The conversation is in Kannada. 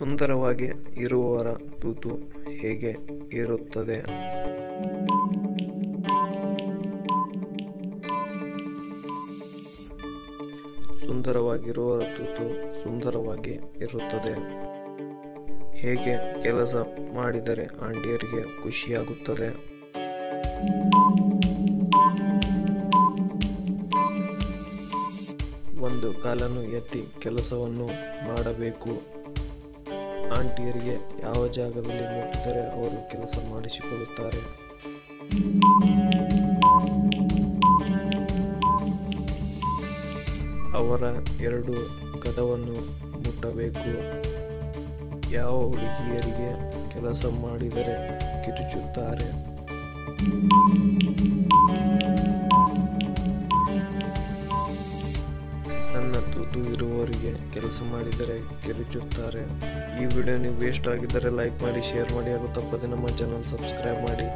ಸುಂದರವಾಗಿ ಇರುವವರ ತೂತು ಹೇಗೆ ಇರುತ್ತದೆ ಸುಂದರವಾಗಿರುವವರ ತೂತು ಸುಂದರವಾಗಿ ಇರುತ್ತದೆ ಹೇಗೆ ಕೆಲಸ ಮಾಡಿದರೆ ಆಂಟಿಯರಿಗೆ ಖುಷಿಯಾಗುತ್ತದೆ ಒಂದು ಕಾಲನ್ನು ಎತ್ತಿ ಕೆಲಸವನ್ನು ಮಾಡಬೇಕು ಆಂಟಿಯರಿಗೆ ಯಾವ ಜಾಗದಲ್ಲಿ ಮುಟ್ಟಿದರೆ ಅವರು ಕೆಲಸ ಮಾಡಿಸಿಕೊಳ್ಳುತ್ತಾರೆ ಅವರ ಎರಡು ಗದವನ್ನು ಮುಟ್ಟಬೇಕು ಯಾವ ಹುಡುಗಿಯರಿಗೆ ಕೆಲಸ ಮಾಡಿದರೆ ಕಿರುಚುತ್ತಾರೆ ಸಣ್ಣ ತೂತು ಇರುವವರಿಗೆ ಕೆಲಸ ಮಾಡಿದರೆ ಕಿರುಚುತ್ತಾರೆ ಈ ವಿಡಿಯೋ ನೀವು ವೇಸ್ಟ್ ಆಗಿದ್ದರೆ ಲೈಕ್ ಮಾಡಿ ಶೇರ್ ಮಾಡಿ ಹಾಗೂ ತಪ್ಪದೆ ನಮ್ಮ ಚಾನಲ್ ಸಬ್ಸ್ಕ್ರೈಬ್ ಮಾಡಿ